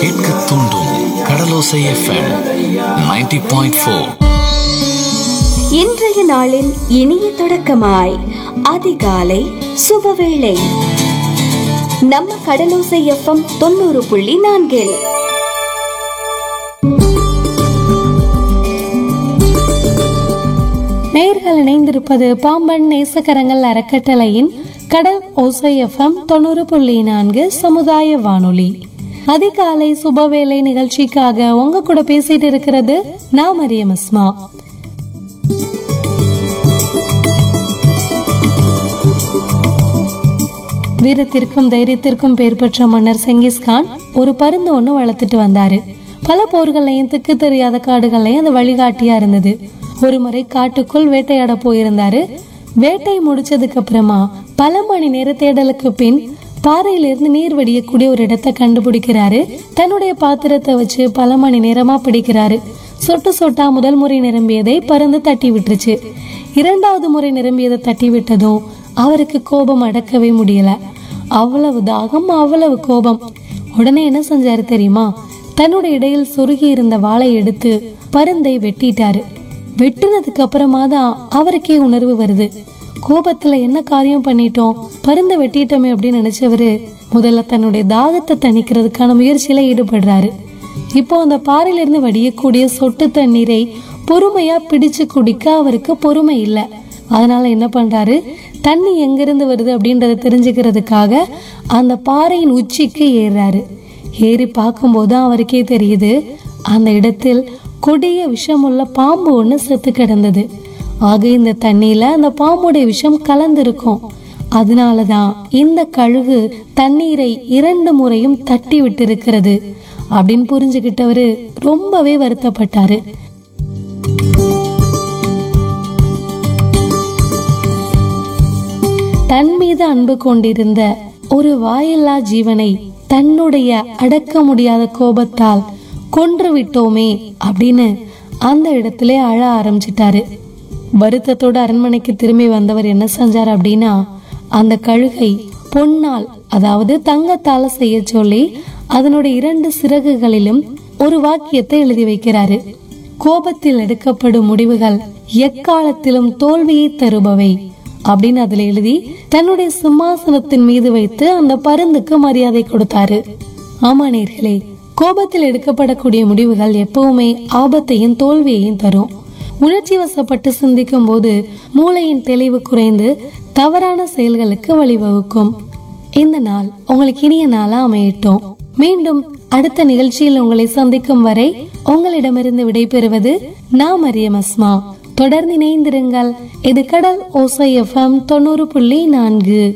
கேட்க தூண்டும் கடலோசை FM 90.4 point four இன்றைய நாளின் இனிய தொடக்கமாய் அதிகாலை சுபவேளை நம்ம கடலோசை எஃப்எம் தொண்ணூறு புள்ளி நான்கில் நேர்கள் இணைந்திருப்பது பாம்பன் நேசக்கரங்கள் அறக்கட்டளையின் கடல் ஓசை எஃப்எம் தொண்ணூறு புள்ளி நான்கு சமுதாய வானொலி அதிகாலை சுபவேளை நிகழ்ச்சிக்காக உங்க கூட பேசிட்டு இருக்கிறது நான் மரியம் அஸ்மா வீரத்திற்கும் தைரியத்திற்கும் பெயர் பெற்ற மன்னர் செங்கிஸ்கான் ஒரு பருந்து ஒண்ணு வளர்த்துட்டு வந்தாரு பல போர்களையும் திக்கு தெரியாத காடுகளையும் அது வழிகாட்டியா இருந்தது ஒரு முறை காட்டுக்குள் வேட்டையாட போயிருந்தாரு வேட்டை முடிச்சதுக்கு அப்புறமா பல மணி நேர தேடலுக்கு பின் பாறையிலிருந்து நீர் வடியக்கூடிய ஒரு இடத்தை கண்டுபிடிக்கிறாரு தன்னுடைய பாத்திரத்தை வச்சு பல மணி நேரமா பிடிக்கிறாரு சொட்டு சொட்டா முதல் முறை நிரம்பியதை பருந்து தட்டி விட்டுருச்சு இரண்டாவது முறை நிரம்பியதை தட்டி விட்டதும் அவருக்கு கோபம் அடக்கவே முடியல அவ்வளவு தாகம் அவ்வளவு கோபம் உடனே என்ன செஞ்சாரு தெரியுமா தன்னுடைய இடையில் சொருகி இருந்த வாளை எடுத்து பருந்தை வெட்டிட்டாரு வெட்டுனதுக்கு அப்புறமா தான் அவருக்கே உணர்வு வருது கோபத்துல என்ன காரியம் பண்ணிட்டோம் பருந்தை வெட்டிட்டோமே அப்படின்னு நினைச்சவரு முதல்ல தன்னுடைய தாகத்தை தணிக்கிறதுக்கான முயற்சியில ஈடுபடுறாரு இப்போ அந்த பாறையிலிருந்து வடியக்கூடிய சொட்டு தண்ணீரை பொறுமையா பிடிச்சு குடிக்க அவருக்கு பொறுமை இல்லை அதனால என்ன பண்றாரு தண்ணி எங்கிருந்து வருது அப்படின்றத தெரிஞ்சுக்கிறதுக்காக அந்த பாறையின் உச்சிக்கு ஏறுறாரு ஏறி பார்க்கும்போது அவருக்கே தெரியுது அந்த இடத்தில் கொடிய விஷமுள்ள பாம்பு ஒண்ணு செத்து கிடந்தது ஆக இந்த தண்ணியில அந்த பாம்புடைய விஷம் கலந்திருக்கும் அதனாலதான் இந்த கழுகு தண்ணீரை இரண்டு முறையும் தட்டி விட்டிருக்கிறது அப்படின்னு புரிஞ்சுக்கிட்டவரு ரொம்பவே வருத்தப்பட்டாரு தன் மீது அன்பு கொண்டிருந்த ஒரு வாயில்லா ஜீவனை தன்னுடைய அடக்க முடியாத கோபத்தால் கொன்று விட்டோமே அப்படின்னு அந்த இடத்திலே அழ ஆரம்பிச்சிட்டாரு வருத்தத்தோட அரண்மனைக்கு திரும்பி வந்தவர் என்ன செஞ்சார் அப்படின்னா அந்த கழுகை பொன்னால் அதாவது தங்கத்தால செய்ய சொல்லி அதனுடைய இரண்டு சிறகுகளிலும் ஒரு வாக்கியத்தை எழுதி வைக்கிறாரு கோபத்தில் எடுக்கப்படும் முடிவுகள் எக்காலத்திலும் தோல்வியை தருபவை அப்படின்னு அதுல எழுதி தன்னுடைய சிம்மாசனத்தின் மீது வைத்து அந்த பருந்துக்கு மரியாதை கொடுத்தாரு ஆமா நேர்களே கோபத்தில் எடுக்கப்படக்கூடிய முடிவுகள் எப்பவுமே ஆபத்தையும் தோல்வியையும் தரும் உணர்ச்சி வசப்பட்டு சிந்திக்கும் போது மூளையின் தெளிவு குறைந்து தவறான செயல்களுக்கு வழிவகுக்கும் இந்த நாள் உங்களுக்கு இனிய நாளா அமையட்டும் மீண்டும் அடுத்த நிகழ்ச்சியில் உங்களை சந்திக்கும் வரை உங்களிடமிருந்து விடைபெறுவது நான் மரியம் அஸ்மா தொடர்ந்து இணைந்திருங்கள் இது கடல் ஓசை எஃப்எம் தொண்ணூறு புள்ளி நான்கு